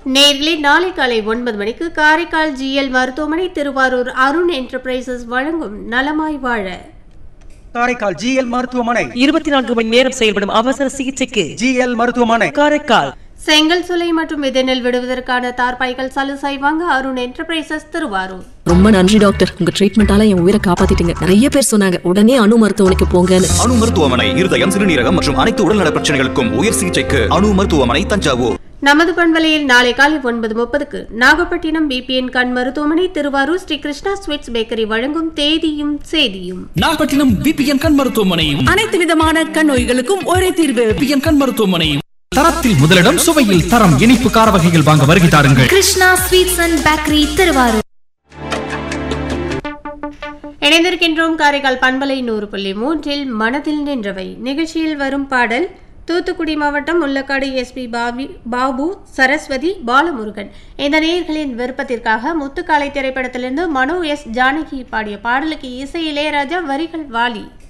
நேர்களே நாளை காலை ஒன்பது மணிக்கு காரைக்கால் ஜிஎல் மருத்துவமனை திருவாரூர் அருண் என்டர்பிரைசஸ் வழங்கும் நலமாய் வாழ காரைக்கால் ஜிஎல் மருத்துவமனை இருபத்தி நான்கு மணி நேரம் செயல்படும் அவசர சிகிச்சைக்கு ஜிஎல் மருத்துவமனை காரைக்கால் செங்கல் சுலை மற்றும் விதைநெல் விடுவதற்கான தார்பாய்கள் சலுசை வாங்க அருண் என்டர்பிரைசஸ் திருவாரூர் ரொம்ப நன்றி டாக்டர் உங்க ட்ரீட்மெண்டால என் உயிரை காப்பாத்திட்டீங்க நிறைய பேர் சொன்னாங்க உடனே அணு மருத்துவமனைக்கு போங்கன்னு அணு மருத்துவமனை இருதயம் சிறுநீரகம் மற்றும் அனைத்து உடல்நல பிரச்சனைகளுக்கும் உயர் சிகிச்சைக்கு அணு மருத்துவமனை தஞ்சாவூர் நமது பண்பலையில் நாளை காலை ஒன்பது முப்பதுக்கு நாகப்பட்டினம் பிபிஎன் கண் மருத்துவமனை திருவாரூர் ஸ்ரீ கிருஷ்ணா ஸ்வீட்ஸ் பேக்கரி வழங்கும் தேதியும் செய்தியும் நாகப்பட்டினம் பிபிஎன் கண் மருத்துவமனையும் அனைத்து விதமான கண் நோய்களுக்கும் ஒரே தீர்வு பிபிஎன் கண் மருத்துவமனையும் தரத்தில் முதலிடம் சுவையில் தரம் இனிப்பு கார வகைகள் வாங்க வருகை தாருங்கள் Krishna sweets and bakery Thiruvarur இணைந்திருக்கின்றோம் காரைக்கால் பண்பலை நூறு புள்ளி மூன்றில் மனதில் நின்றவை நிகழ்ச்சியில் வரும் பாடல் தூத்துக்குடி மாவட்டம் முள்ளக்காடு எஸ்பி பாபி பாபு சரஸ்வதி பாலமுருகன் இந்த நேயர்களின் விருப்பத்திற்காக முத்துக்காலை திரைப்படத்திலிருந்து மனோ எஸ் ஜானகி பாடிய பாடலுக்கு இசை இளையராஜா வரிகள் வாலி